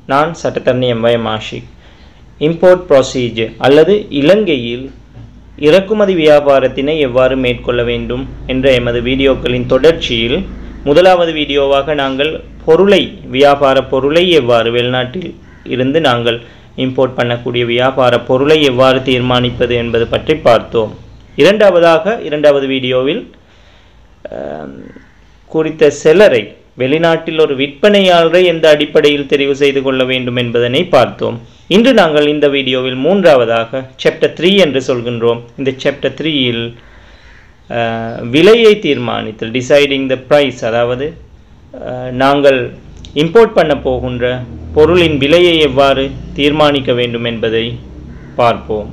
நான் சட்டத்தரணி எம்வயம் Ashiq import procedure அல்லது இலங்கையில் இறக்குமதி வியாபாரத்தினை எவ்வாறு மேற்கொள்ள வேண்டும் என்ற எமது வீடியோக்களின் தொடர்ச்சியில் முதலாவது வீடியோவாக நாங்கள் பொருளை வியாபார பொருளை எவ்வாறு வெளிநாட்டில் இருந்து நாங்கள் இம்போர்ட் பண்ணக்கூடிய வியாபார பொருளை எவ்வாறு தீர்மானிப்பது என்பது பற்றி பார்த்தோம் இரண்டாவதாக இரண்டாவது வீடியோவில் ஆம், குறித்த செலரை வெளிநாட்டில் ஒரு விற்பனையாளரை எந்த அடிப்படையில் தெரிவு செய்து கொள்ள வேண்டும் என்பதனை பார்த்தோம் இன்று நாங்கள் இந்த வீடியோவில் மூன்றாவதாக சாப்டர் த்ரீ என்று சொல்கின்றோம் இந்த சாப்டர் த்ரீயில் விலையை தீர்மானித்தல் டிசைடிங் த ப்ரைஸ் அதாவது அஹ், நாங்கள் இம்போர்ட் பண்ண போகின்ற பொருளின் விலையை எவ்வாறு தீர்மானிக்க வேண்டும் என்பதை பார்ப்போம்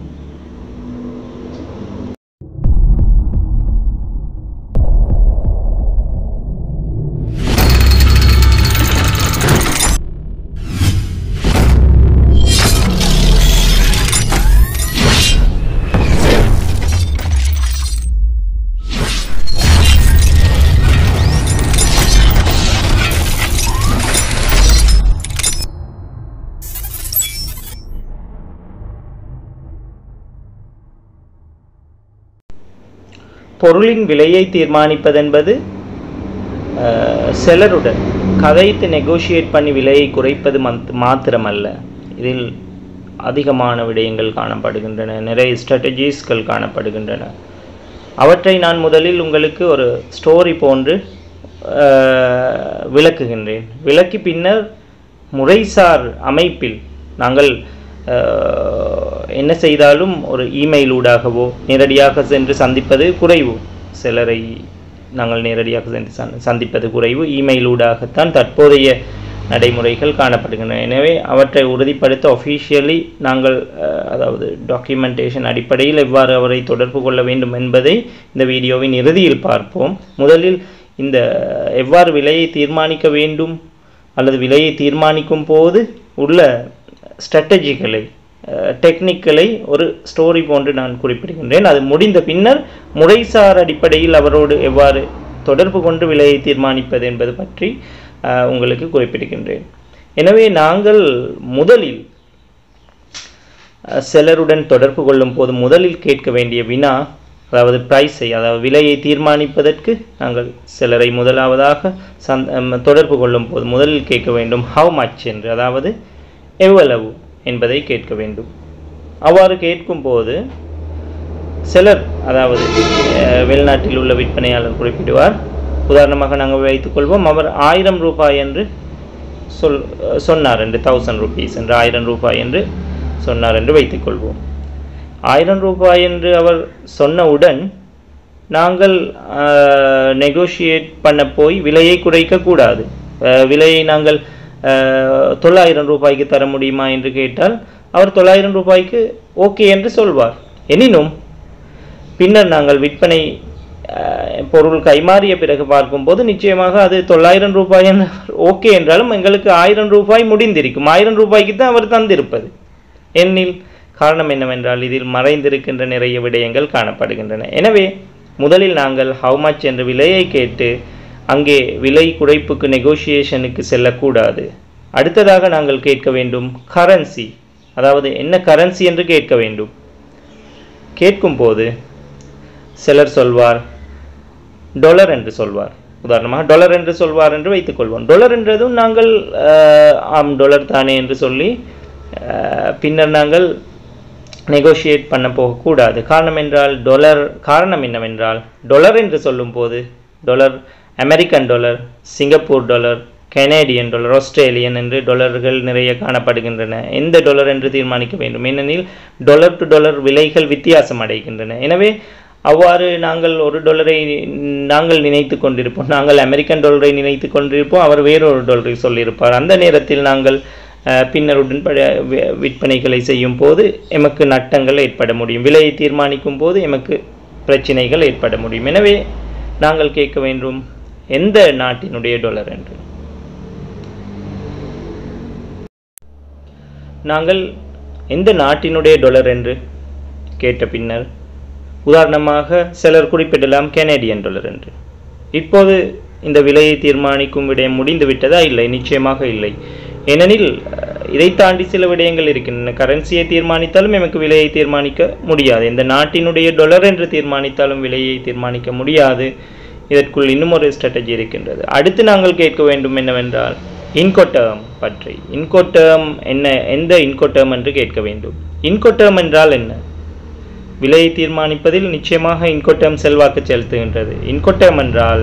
பொருளின் விலையை தீர்மானிப்பதென்பது அஹ், செலருடன் கதைத்து நெகோஷியேட் பண்ணி விலையை குறைப்பது மந்த்- மாத்திரமல்ல இதில் அதிகமான விடயங்கள் காணப்படுகின்றன நிறைய ஸ்ட்ராட்டஜிஸ்கள் காணப்படுகின்றன அவற்றை நான் முதலில் உங்களுக்கு ஒரு ஸ்டோரி போன்று அஹ், விளக்குகின்றேன் விளக்கி பின்னர் முறைசார் அமைப்பில் நாங்கள் அஹ், என்ன செய்தாலும் ஒரு இமெயில் ஊடாகவோ நேரடியாக சென்று சந்திப்பது குறைவு சிலரை நாங்கள் நேரடியாக சென்று சந்- சந்திப்பது குறைவு இமெயில் ஊடாகத்தான் தற்போதைய நடைமுறைகள் காணப்படுகின்றன எனவே அவற்றை உறுதிப்படுத்த ஒஃபிஷியலி நாங்கள் அஹ், அதாவது டாக்குமெண்டேஷன் அடிப்படையில் எவ்வாறு அவரை தொடர்பு கொள்ள வேண்டும் என்பதை இந்த வீடியோவின் இறுதியில் பார்ப்போம் முதலில் இந்த எவ்வாறு விலையை தீர்மானிக்க வேண்டும் அல்லது விலையை தீர்மானிக்கும் போது உள்ள ஸ்ட்ராட்டஜிகளை டெக்னிக்கலை ஒரு ஸ்டோரி போன்று நான் குறிப்பிடுகின்றேன் அது முடிந்த பின்னர் முறைசார் அடிப்படையில் அவரோடு எவ்வாறு தொடர்பு கொண்டு விலையை தீர்மானிப்பது என்பது பற்றி அஹ், உங்களுக்கு குறிப்பிடுகின்றேன் எனவே நாங்கள் முதலில் அஹ், செலருடன் தொடர்பு கொள்ளும் போது முதலில் கேட்க வேண்டிய வினா அதாவது ப்ரைஸை அதாவது விலையை தீர்மானிப்பதற்கு நாங்கள் சிலரை முதலாவதாக சந் அம், தொடர்பு கொள்ளும் போது முதலில் கேட்க வேண்டும் ஹவ் மச் என்று அதாவது எவ்வளவு என்பதை கேட்க வேண்டும் அவ்வாறு கேட்கும்போது சிலர் அதாவது அஹ், வெளிநாட்டில் உள்ள விற்பனையாளர் குறிப்பிடுவார் உதாரணமாக நாங்கள் வைத்துக்கொள்வோம் அவர் ஆயிரம் ரூபாய் என்று சொல் சொன்னார் என்று தௌசண்ட் ருபீஸ் என்று ஆயிரம் ரூபாய் என்று சொன்னார் என்று வைத்துக்கொள்வோம் ஆயிரம் ரூபாய் என்று அவர் சொன்னவுடன் நாங்கள் நெகோஷியேட் பண்ண போய் விலையை குறைக்கக்கூடாது அஹ், விலையை நாங்கள் அஹ், தொள்ளாயிரம் ரூபாய்க்கு தர முடியுமா என்று கேட்டால் அவர் தொள்ளாயிரம் ரூபாய்க்கு ஓகே என்று சொல்வார் எனினும் பின்னர் நாங்கள் விற்பனை அஹ், பொருள் கைமாறிய பிறகு பார்க்கும்போது நிச்சயமாக அது தொள்ளாயிரம் ரூபாய் ஓகே என்றாலும் எங்களுக்கு ஆயிரம் ரூபாய் முடிந்திருக்கும் ஆயிரம் ரூபாய்க்கு தான் அவர் தந்திருப்பது எண்ணில் காரணம் என்னவென்றால் இதில் மறைந்திருக்கின்ற நிறைய விடயங்கள் காணப்படுகின்றன எனவே முதலில் நாங்கள் ஹவு மச் என்ற விலையை கேட்டு அங்கே விலை குறைப்புக்கு நெகோஷியேஷனுக்கு செல்லக்கூடாது அடுத்ததாக நாங்கள் கேட்க வேண்டும் கரன்சி அதாவது என்ன கரன்சி என்று கேட்க வேண்டும் கேட்கும்போது சிலர் சொல்வார் டொலர் என்று சொல்வார் உதாரணமாக டொலர் என்று சொல்வார் என்று வைத்துக்கொள்வோம் டொலர் என்றதும் நாங்கள் அஹ், ஆம் டொலர் தானே என்று சொல்லி அஹ், பின்னர் நாங்கள் நெகோஷியேட் பண்ண போகக்கூடாது காரணம் என்றால் டொலர் காரணம் என்னவென்றால் டொலர் என்று சொல்லும்போது dollar American dollar Singapore dollar Canadian dollar Australian என்று டாலர்கள் நிறைய காணப்படுகின்றன எந்த டாலர் என்று தீர்மானிக்க வேண்டும் ஏனெனில் டாலர் டு டாலர் விலைகள் வித்தியாசம் அடைகின்றன எனவே அவ்வாறு நாங்கள் ஒரு டாலரை நாங்கள் நினைத்து கொண்டிருப்போம் நாங்கள் அமெரிக்கன் டாலரை நினைத்து கொண்டிருப்போம் அவர் வேறொரு டாலரை சொல்லியிருப்பார் அந்த நேரத்தில் நாங்கள் அஹ், பின்னர் உடன்பட வி- விற்பனைகளை செய்யும் போது எமக்கு நட்டங்கள் ஏற்பட முடியும் விலையை தீர்மானிக்கும் போது எமக்கு பிரச்சனைகள் ஏற்பட முடியும் எனவே நாங்கள் கேட்க வேண்டும் எந்த நாட்டினுடைய டாலர் என்று நாங்கள் எந்த நாட்டினுடைய டாலர் என்று கேட்ட பின்னர் உதாரணமாக சிலர் குறிப்பிடலாம் கெனடியன் டாலர் என்று இப்போது இந்த விலையை தீர்மானிக்கும் விடயம் முடிந்து விட்டதா இல்லை நிச்சயமாக இல்லை ஏனெனில் அஹ், இதை தாண்டி சில விடயங்கள் இருக்கின்றன கரன்சியை தீர்மானித்தாலும் எமக்கு விலையை தீர்மானிக்க முடியாது இந்த நாட்டினுடைய டொலர் என்று தீர்மானித்தாலும் விலையை தீர்மானிக்க முடியாது இதற்குள் இன்னும் ஒரு ஸ்ட்ராட்டஜி இருக்கின்றது அடுத்து நாங்கள் கேட்க வேண்டும் என்னவென்றால் இன்கோட்டர்ம் பற்றி இன்கோட்டர்ம் என்ன எந்த இன்கோட்டர்ம் என்று கேட்க வேண்டும் இன்கோட்டர்ம் என்றால் என்ன விலையை தீர்மானிப்பதில் நிச்சயமாக இன்கோட்டர்ம் செல்வாக்கு செலுத்துகின்றது இன்கோட்டர்ம் என்றால்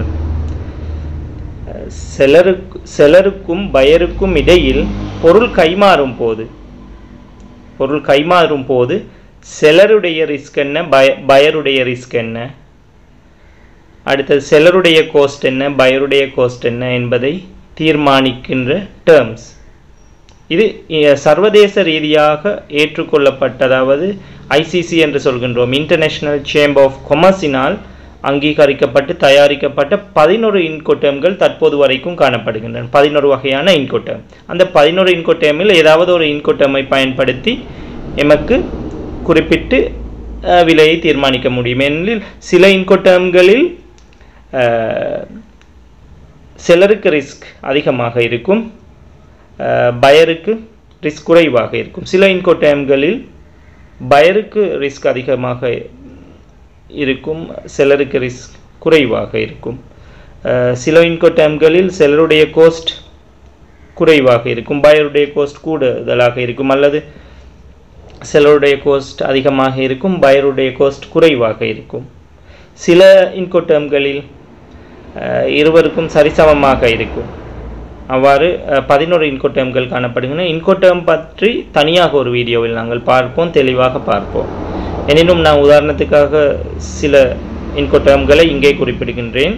செலருக்கு செலருக்கும் பயருக்கும் இடையில் பொருள் கைமாறும் போது பொருள் கைமாறும் போது செலருடைய ரிஸ்க் என்ன பய பயருடைய ரிஸ்க் என்ன அடுத்தது செலருடைய கோஸ்ட் என்ன பயருடைய கோஸ்ட் என்ன என்பதை தீர்மானிக்கின்ற டேர்ம்ஸ் இது இ- சர்வதேச ரீதியாக ஏற்றுக்கொள்ளப்பட்டதாவது ஐசிசி என்று சொல்கின்றோம் இன்டர்நேஷனல் சேம்பர் ஆஃப் கொமர்ஸினால் அங்கீகரிக்கப்பட்டு தயாரிக்கப்பட்ட பதினொரு இன்கோட்டம்கள் தற்போது வரைக்கும் காணப்படுகின்றன பதினொரு வகையான இன்கோட்டம் அந்த பதினொரு இன்கோட்டமில் ஏதாவது ஒரு இன்கோட்டமை பயன்படுத்தி எமக்கு குறிப்பிட்டு அஹ், விலையை தீர்மானிக்க முடியும் ஏனெனில் சில இன்கோட்டம்களில் சிலருக்கு ரிஸ்க் அதிகமாக இருக்கும் பயருக்கு ரிஸ்க் குறைவாக இருக்கும் சில இன்கோட்டம்களில் பயருக்கு ரிஸ்க் அதிகமாக இருக்கும் சிலருக்கு ரிஸ்க் குறைவாக இருக்கும் அஹ், சில இன்கோட்டம்களில் சிலருடைய கோஸ்ட் குறைவாக இருக்கும் பயருடைய கோஸ்ட் கூடுதலாக இருக்கும் அல்லது சிலருடைய கோஸ்ட் அதிகமாக இருக்கும் பயருடைய கோஸ்ட் குறைவாக இருக்கும் சில இன்கோட்டம்களில் இருவருக்கும் சரிசமமாக இருக்கும் அவ்வாறு பதினோரு இன்கோட்டம்கள் காணப்படுகின்றன இன்கோட்டம் பற்றி தனியாக ஒரு வீடியோவில் நாங்கள் பார்ப்போம் தெளிவாக பார்ப்போம் எனினும் நான் உதாரணத்துக்காக சில இன்கோட்டம்களை இங்கே குறிப்பிடுகின்றேன்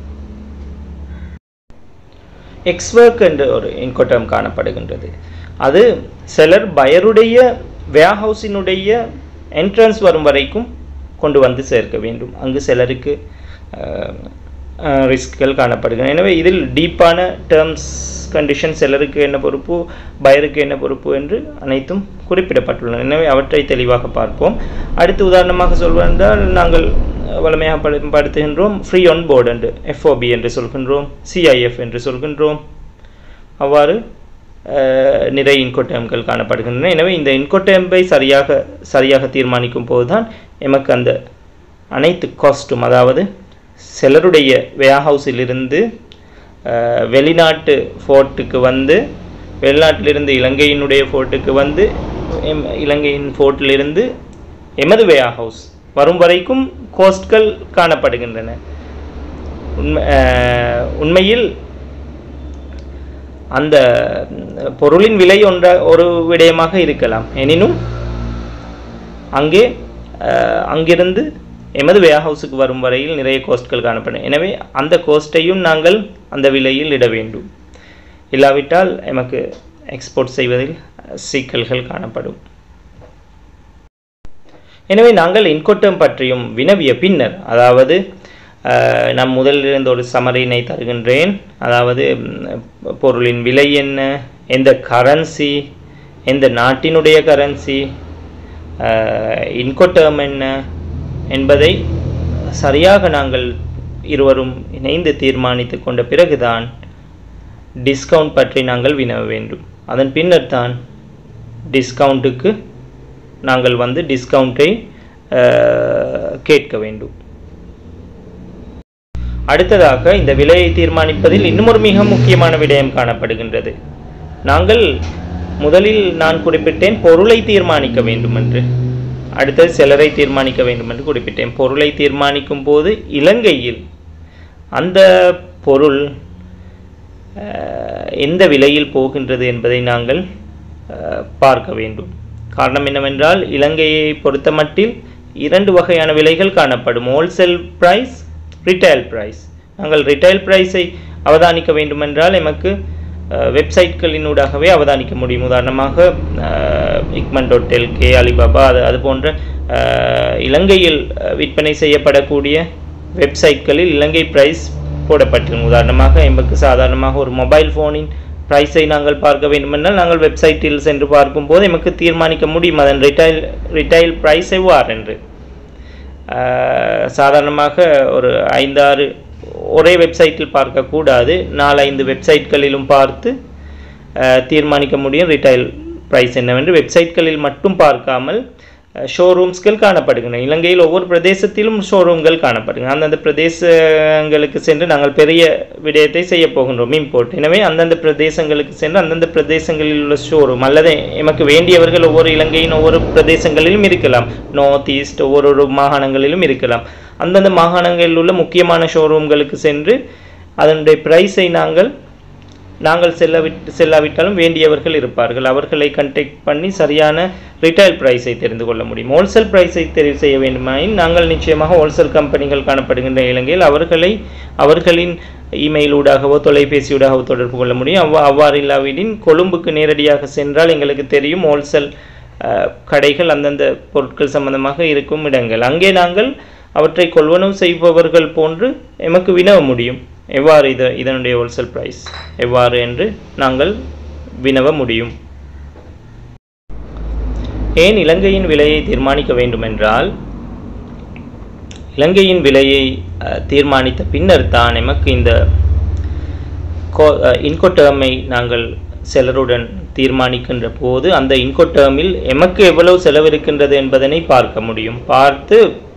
எக்ஸ்வர்க் என்ற ஒரு இன்கோட்டம் காணப்படுகின்றது அது சிலர் பயருடைய வேர்ஹவுஸினுடைய என்ட்ரன்ஸ் வரும் வரைக்கும் கொண்டு வந்து சேர்க்க வேண்டும் அங்கு சிலருக்கு ரிஸ்க்கள் காணப்படுகின்றன எனவே இதில் டீப்பான டேர்ம்ஸ் கண்டிஷன் சிலருக்கு என்ன பொறுப்பு பயருக்கு என்ன பொறுப்பு என்று அனைத்தும் குறிப்பிடப்பட்டுள்ளன எனவே அவற்றை தெளிவாக பார்ப்போம் அடுத்து உதாரணமாக சொல்வதென்றால் நாங்கள் வளமையாக பயன்படுத்துகின்றோம் ஃப்ரீ ஆன் போர்டு என்று எஃப்ஓபி என்று சொல்கின்றோம் சிஐஎஃப் என்று சொல்கின்றோம் அவ்வாறு அஹ், நிறைய இன்கோட்டம்கள் காணப்படுகின்றன எனவே இந்த இன்கோட்டம்பை சரியாக சரியாக தீர்மானிக்கும் போதுதான் எமக்கு அந்த அனைத்து காஸ்ட்டும் அதாவது சிலருடைய வேர்ஹவுஸிலிருந்து அஹ், வெளிநாட்டு ஃபோர்ட்டுக்கு வந்து வெளிநாட்டிலிருந்து இலங்கையினுடைய ஃபோர்ட்டுக்கு வந்து எம் இலங்கையின் ஃபோர்ட்டிலிருந்து எமது வேர்ஹவுஸ் வரும் வரைக்கும் கோஸ்ட்கள் காணப்படுகின்றன உண்மை அஹ், உண்மையில் அந்த பொருளின் விலை ஒன்ற ஒரு விடயமாக இருக்கலாம் எனினும் அங்கே அஹ், அங்கிருந்து எமது வேர்ஹவுஸுக்கு வரும் வரையில் நிறைய கோஸ்ட்கள் காணப்படும் எனவே அந்த கோஸ்ட்டையும் நாங்கள் அந்த விலையில் இட வேண்டும் இல்லாவிட்டால் எமக்கு எக்ஸ்போர்ட் செய்வதில் சிக்கல்கள் காணப்படும் எனவே நாங்கள் இன்கோட்டம் பற்றியும் வினவிய பின்னர் அதாவது அஹ், நான் முதலில் இருந்த ஒரு சமரினை தருகின்றேன் அதாவது ம், பொருளின் விலை என்ன எந்த கரன்சி எந்த நாட்டினுடைய கரன்சி இன்கோட்டம் என்ன என்பதை சரியாக நாங்கள் இருவரும் இணைந்து தீர்மானித்து கொண்ட பிறகுதான் டிஸ்கவுண்ட் பற்றி நாங்கள் வினவ வேண்டும் அதன் பின்னர் தான் டிஸ்கவுண்ட்டுக்கு நாங்கள் வந்து டிஸ்கவுண்ட்டை கேட்க வேண்டும் அடுத்ததாக இந்த விலையை தீர்மானிப்பதில் இன்னும் ஒரு மிக முக்கியமான விடயம் காணப்படுகின்றது நாங்கள் முதலில் நான் குறிப்பிட்டேன் பொருளை தீர்மானிக்க வேண்டும் என்று அடுத்தது சிலரை தீர்மானிக்க வேண்டும் என்று குறிப்பிட்டேன் பொருளை தீர்மானிக்கும் போது இலங்கையில் அந்த பொருள் அஹ், எந்த விலையில் போகின்றது என்பதை நாங்கள் அஹ், பார்க்க வேண்டும் காரணம் என்னவென்றால் இலங்கையை பொறுத்தமட்டில் இரண்டு வகையான விலைகள் காணப்படும் ஹோல்சேல் பிரைஸ் ரிட்டைல் பிரைஸ் நாங்கள் ரிட்டைல் பிரைஸை அவதானிக்க வேண்டுமென்றால் எமக்கு வெப்சைட்களினூடாகவே அவதானிக்க முடியும் உதாரணமாக இக்மன் டாட் எல்கே அலிபாபா அது அது போன்ற அஹ், இலங்கையில் அஹ், விற்பனை செய்யப்படக்கூடிய வெப்சைட்களில் இலங்கை பிரைஸ் போடப்பட்டிருக்கும் உதாரணமாக எமக்கு சாதாரணமாக ஒரு மொபைல் ஃபோனின் ப்ரைஸை நாங்கள் பார்க்க வேண்டுமென்றால் நாங்கள் வெப்சைட்டில் சென்று பார்க்கும்போது எமக்கு தீர்மானிக்க முடியும் அதன் ரிட்டைல் ரிட்டைல் ப்ரைஸ் எவ்வாறு என்று ஆஹ் சாதாரணமாக ஒரு ஐந்தாறு ஒரே வெப்சைட்டில் பார்க்கக்கூடாது நாலஞ்சு வெப்சைட்களிலும் பார்த்து அஹ், தீர்மானிக்க முடியும் ரிட்டைல் ப்ரைஸ் என்னவென்று வெப்சைட்களில் மட்டும் பார்க்காமல் ஷோரூம்ஸ்கள் காணப்படுகின்றன இலங்கையில் ஒவ்வொரு பிரதேசத்திலும் ஷோரூம்கள் காணப்படுகின்றன அந்தந்த பிரதேசங்களுக்கு சென்று நாங்கள் பெரிய விடயத்தை செய்ய போகின்றோம் இம்போர்ட் எனவே அந்தந்த பிரதேசங்களுக்கு சென்று அந்தந்த பிரதேசங்களில் உள்ள ஷோரூம் அல்லது எமக்கு வேண்டியவர்கள் ஒவ்வொரு இலங்கையின் ஒவ்வொரு பிரதேசங்களிலும் இருக்கலாம் நார்த் ஈஸ்ட் ஒவ்வொரு ஒரு மாகாணங்களிலும் இருக்கலாம் அந்தந்த மாகாணங்களில் உள்ள முக்கியமான ஷோரூம்களுக்கு சென்று அதனுடைய ப்ரைஸை நாங்கள் நாங்கள் செல்லவிட்டு செல்லாவிட்டாலும் வேண்டியவர்கள் இருப்பார்கள் அவர்களை கண்டெக்ட் பண்ணி சரியான ரிட்டைல் ப்ரைஸை தெரிந்து கொள்ள முடியும் ஹோல்சேல் ப்ரைஸை தெரிவு செய்ய வேண்டுமாயின் நாங்கள் நிச்சயமாக ஹோல்சேல் கம்பெனிகள் காணப்படுகின்ற இலங்கையில் அவர்களை அவர்களின் இமெயில் ஊடாகவோ தொலைபேசியூடாகவோ தொடர்பு கொள்ள முடியும் அவ்வா அவ்வாறு இல்லாவிடின் கொழும்புக்கு நேரடியாக சென்றால் எங்களுக்கு தெரியும் ஹோல்சேல் அஹ், கடைகள் அந்தந்த பொருட்கள் சம்பந்தமாக இருக்கும் இடங்கள் அங்கே நாங்கள் அவற்றை கொள்வனவு செய்பவர்கள் போன்று எமக்கு வினவ முடியும் எவ்வாறு இது இதனுடைய ஹோல்சேல் ப்ரைஸ் எவ்வாறு என்று நாங்கள் வினவ முடியும் ஏன் இலங்கையின் விலையை தீர்மானிக்க வேண்டுமென்றால் இலங்கையின் விலையை அஹ், தீர்மானித்த பின்னர் தான் எமக்கு இந்த இன்கோட்டர்மை நாங்கள் செலருடன் தீர்மானிக்கின்ற போது அந்த இன்கோட்டர்மில் எமக்கு எவ்வளவு செலவிருக்கின்றது என்பதனை பார்க்க முடியும் பார்த்து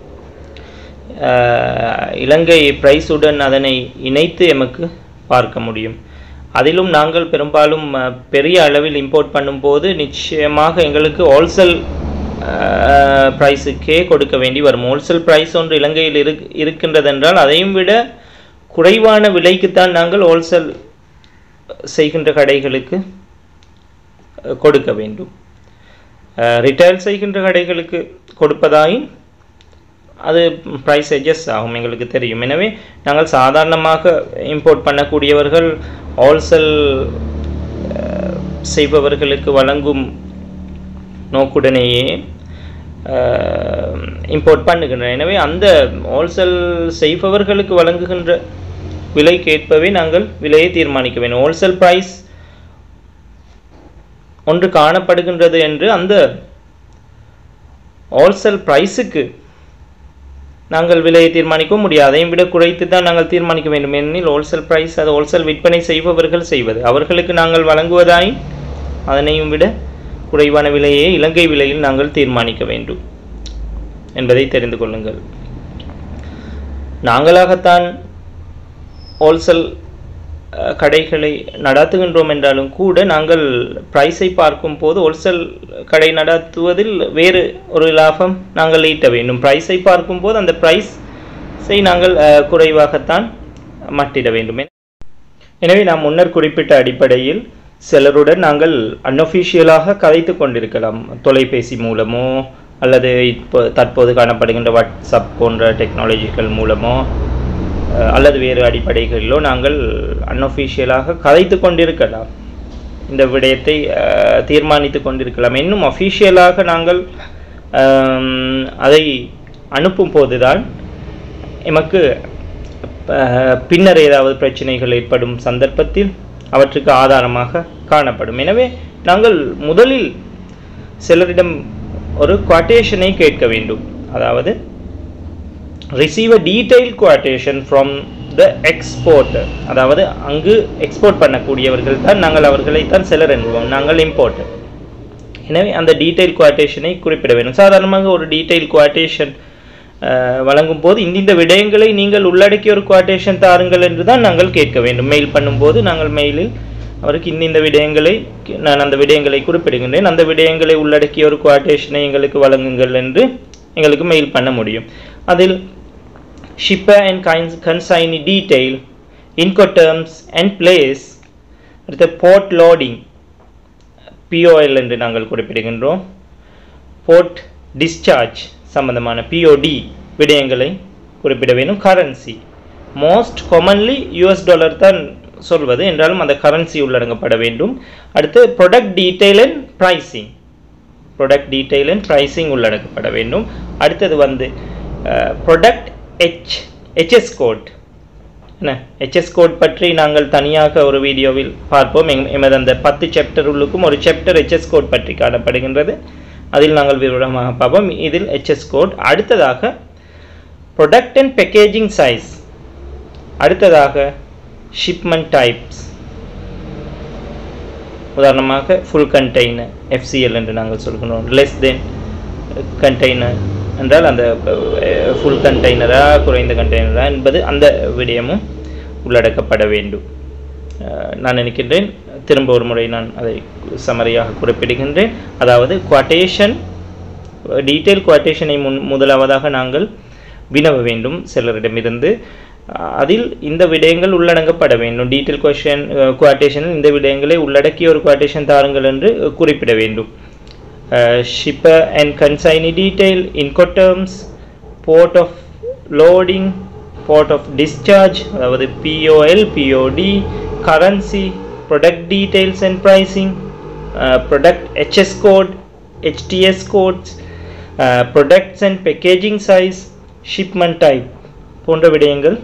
அஹ், இலங்கை பிரைஸுடன் அதனை இணைத்து எமக்கு பார்க்க முடியும் அதிலும் நாங்கள் பெரும்பாலும் அஹ், பெரிய அளவில் இம்போர்ட் பண்ணும்போது நிச்சயமாக எங்களுக்கு ஹோல்சேல் ப்ரைஸுக்கே கொடுக்க வேண்டி வரும் ஹோல்சேல் ப்ரைஸ் ஒன்று இலங்கையில் இருக் இருக்கின்றதென்றால் அதையும் விட குறைவான விலைக்குத்தான் நாங்கள் ஹோல்சேல் செய்கின்ற கடைகளுக்கு அஹ், கொடுக்க வேண்டும் ரிட்டைல் செய்கின்ற கடைகளுக்கு கொடுப்பதாயின் அது ப்ரைஸ் அட்ஜஸ்ட் ஆகும் எங்களுக்கு தெரியும் எனவே நாங்கள் சாதாரணமாக இம்போர்ட் பண்ணக்கூடியவர்கள் ஹோல்சேல் செய்பவர்களுக்கு வழங்கும் நோக்குடனேயே இம்போர்ட் பண்ணுகின்றன எனவே அந்த ஹோல்சேல் செய்பவர்களுக்கு வழங்குகின்ற விலைக்கு ஏற்பவே நாங்கள் விலையை தீர்மானிக்க வேண்டும் ஹோல்சேல் ப்ரைஸ் ஒன்று காணப்படுகின்றது என்று அந்த ஹோல்சேல் ப்ரைஸுக்கு நாங்கள் விலையை தீர்மானிக்க முடியாது அதையும் விட குறைத்து தான் நாங்கள் தீர்மானிக்க வேண்டும் ஏனெனில் ஹோல்சேல் ப்ரைஸ் அது ஹோல்சேல் விற்பனை செய்பவர்கள் செய்வது அவர்களுக்கு நாங்கள் வழங்குவதாய் அதனையும் விட குறைவான விலையை இலங்கை விலையில் நாங்கள் தீர்மானிக்க வேண்டும் என்பதை தெரிந்து கொள்ளுங்கள் நாங்களாகத்தான் ஹோல்சேல் அஹ், கடைகளை நடாத்துகின்றோம் என்றாலும் கூட நாங்கள் ப்ரைஸை பார்க்கும் போது ஹோல்சேல் கடை நடாத்துவதில் வேறு ஒரு லாபம் நாங்கள் ஈட்ட வேண்டும் ப்ரைஸை பார்க்கும்போது அந்த ப்ரைஸை நாங்கள் அஹ், குறைவாகத்தான் மட்டிட வேண்டும் எனவே நாம் முன்னர் குறிப்பிட்ட அடிப்படையில் சிலருடன் நாங்கள் அன்அஃபிஷியலாக கதைத்து கொண்டிருக்கலாம் தொலைபேசி மூலமோ அல்லது இப்போ தற்போது காணப்படுகின்ற வாட்ஸ்அப் போன்ற டெக்னாலஜிகள் மூலமோ அஹ், அல்லது வேறு அடிப்படைகளிலோ நாங்கள் அன்அஃபிஷியலாக கதைத்து கொண்டிருக்கலாம் இந்த விடயத்தை அஹ், தீர்மானித்து கொண்டிருக்கலாம் இன்னும் அஃபிஷியலாக நாங்கள் ஆம், அதை அனுப்பும் போதுதான் எமக்கு அஹ், பின்னர் ஏதாவது பிரச்சனைகள் ஏற்படும் சந்தர்ப்பத்தில் அவற்றுக்கு ஆதாரமாக காணப்படும் எனவே நாங்கள் முதலில் சிலரிடம் ஒரு குவாட்டேஷனை கேட்க வேண்டும் அதாவது receive a detail quotation from the exporter அதாவது அங்கு எக்ஸ்போர்ட் பண்ணக்கூடியவர்கள் தான் நாங்கள் அவர்களை தான் செலர் என்போம் நாங்கள் இம்போர்ட்டர் எனவே அந்த டீடைல் குவாட்டேஷனை குறிப்பிட வேண்டும் சாதாரணமாக ஒரு டீடைல் குவாட்டேஷன் வழங்கும் போது இந்த விடயங்களை நீங்கள் உள்ளடக்கிய ஒரு குவாட்டேஷன் தாருங்கள் என்று தான் நாங்கள் கேட்க வேண்டும் மெயில் பண்ணும்போது நாங்கள் மெயிலில் அவருக்கு இந்த இந்த விடயங்களை நான் அந்த விடயங்களை குறிப்பிடுகின்றேன் அந்த விடயங்களை உள்ளடக்கிய ஒரு குவாட்டேஷனை எங்களுக்கு வழங்குங்கள் என்று எங்களுக்கு மெயில் பண்ண முடியும் அதில் ஷிப்பர் அண்ட் கைன்ஸ் consignee detail Incoterms and place அடுத்த போர்ட் லோடிங் பிஓஎல் என்று நாங்கள் குறிப்பிடுகின்றோம் போர்ட் டிஸ்சார்ஜ் சம்பந்தமான பிஓடி விடயங்களை குறிப்பிட வேண்டும் currency most commonly US dollar தான் சொல்வது என்றாலும் அந்த கரன்சி உள்ளடங்கப்பட வேண்டும் அடுத்து product detail and pricing product detail and pricing உள்ளடக்கப்பட வேண்டும் அடுத்தது வந்து ப்ரொடக்ட் ஹெச் ஹெச்எஸ் கோட் என்ன ஹெச்எஸ் கோட் பற்றி நாங்கள் தனியாக ஒரு வீடியோவில் பார்ப்போம் எம் எமது அந்த பத்து சாப்டர் உள்ளுக்கும் ஒரு சாப்டர் ஹெச்எஸ் கோட் பற்றி காணப்படுகின்றது அதில் நாங்கள் விவரமாக பார்ப்போம் இதில் ஹெச்எஸ் கோட் அடுத்ததாக ப்ரொடக்ட் அண்ட் பேக்கேஜிங் சைஸ் அடுத்ததாக ஷிப்மெண்ட் டைப்ஸ் உதாரணமாக ஃபுல் கண்டெய்னர் எஃப்சிஎல் என்று நாங்கள் சொல்கிறோம் லெஸ் தென் கண்டெய்னர் என்றால் அந்த ஃபுல் கண்டெய்னரா குறைந்த கண்டெய்னரா என்பது அந்த விடயமும் உள்ளடக்கப்பட வேண்டும் அஹ், நான் நினைக்கின்றேன் திரும்ப ஒரு முறை நான் அதை சமரியாக குறிப்பிடுகின்றேன் அதாவது குவாட்டேஷன் டீட்டெயில் குவாட்டேஷனை முன் முதலாவதாக நாங்கள் வினவ வேண்டும் சிலரிடமிருந்து அஹ், அதில் இந்த விடயங்கள் உள்ளடங்கப்பட வேண்டும் டீட்டெயில் கொஷன் குவாட்டேஷனில் இந்த விடயங்களை உள்ளடக்கிய ஒரு குவாட்டேஷன் தாருங்கள் என்று குறிப்பிட வேண்டும் shipper and consignee detail, Incoterms, port of loading, port of discharge, அதாவது POL, POD, currency, product details and pricing, uh, product HS code, HTS codes, uh, products and packaging size, shipment type போன்ற விடயங்கள்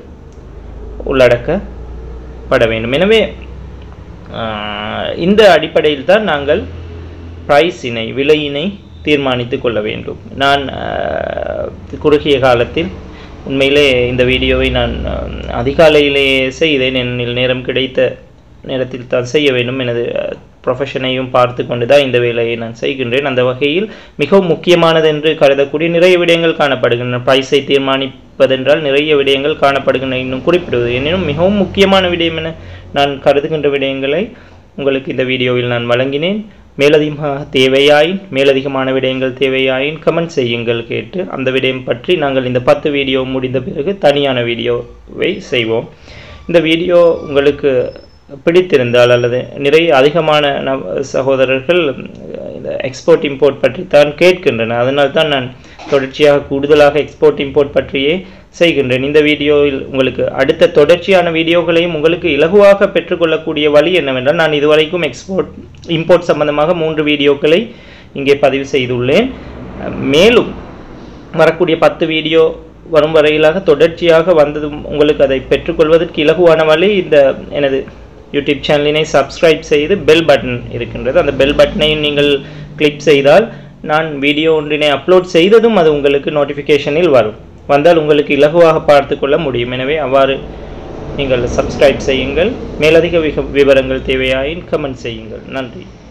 உள்ளடக்கப்பட வேண்டும் எனவே ஆஹ், இந்த அடிப்படையில் தான் நாங்கள் பிரைஸினை விலையினை தீர்மானித்து கொள்ள வேண்டும் நான் ஆஹ், குறுகிய காலத்தில் உண்மையிலே இந்த வீடியோவை நான் ஆஹ், அதிகாலையிலேயே செய்தேன் என்னில் நேரம் கிடைத்த நேரத்தில் தான் செய்ய வேண்டும் எனது ப்ரொஃபஷனையும் பார்த்து கொண்டு தான் இந்த வேலையை நான் செய்கின்றேன் அந்த வகையில் மிகவும் முக்கியமானது என்று கருதக்கூடிய நிறைய விடயங்கள் காணப்படுகின்றன ப்ரைஸை தீர்மானிப்பதென்றால் நிறைய விடயங்கள் காணப்படுகின்றன இன்னும் குறிப்பிடுவது எனினும் மிகவும் முக்கியமான விடயம் என நான் கருதுகின்ற விடயங்களை உங்களுக்கு இந்த வீடியோவில் நான் வழங்கினேன் மேலதிகமாக தேவையாயின் மேலதிகமான விடயங்கள் தேவையாயின் கமெண்ட் செய்யுங்கள் கேட்டு அந்த விடயம் பற்றி நாங்கள் இந்த பத்து வீடியோ முடிந்த பிறகு தனியான வீடியோவை செய்வோம் இந்த வீடியோ உங்களுக்கு பிடித்திருந்தால் அல்லது நிறைய அதிகமான நம் சகோதரர்கள் இந்த எக்ஸ்போர்ட் இம்போர்ட் பற்றி தான் கேட்கின்றனர் அதனால் தான் நான் தொடர்ச்சியாக கூடுதலாக எக்ஸ்போர்ட் இம்போர்ட் பற்றியே செய்கின்றேன் இந்த வீடியோவில் உங்களுக்கு அடுத்த தொடர்ச்சியான வீடியோக்களையும் உங்களுக்கு இலகுவாக பெற்றுக்கொள்ளக்கூடிய வழி என்னவென்றால் நான் இதுவரைக்கும் எக்ஸ்போர்ட் இம்போர்ட் சம்பந்தமாக மூன்று வீடியோக்களை இங்கே பதிவு செய்துள்ளேன் மேலும் வரக்கூடிய பத்து வீடியோ வரும் வரையிலாக தொடர்ச்சியாக வந்ததும் உங்களுக்கு அதை பெற்றுக்கொள்வதற்கு இலகுவான வழி இந்த எனது யூடியூப் சேனலினை சப்ஸ்கிரைப் செய்து பெல் பட்டன் இருக்கின்றது அந்த பெல் பட்டனையும் நீங்கள் கிளிக் செய்தால் நான் வீடியோ ஒன்றினை அப்லோட் செய்ததும் அது உங்களுக்கு நோட்டிஃபிகேஷனில் வரும் வந்தால் உங்களுக்கு இலகுவாக பார்த்து கொள்ள முடியும் எனவே அவ்வாறு நீங்கள் சப்ஸ்கிரைப் செய்யுங்கள் மேலதிக விக- விவரங்கள் தேவையாயின் கமெண்ட் செய்யுங்கள் நன்றி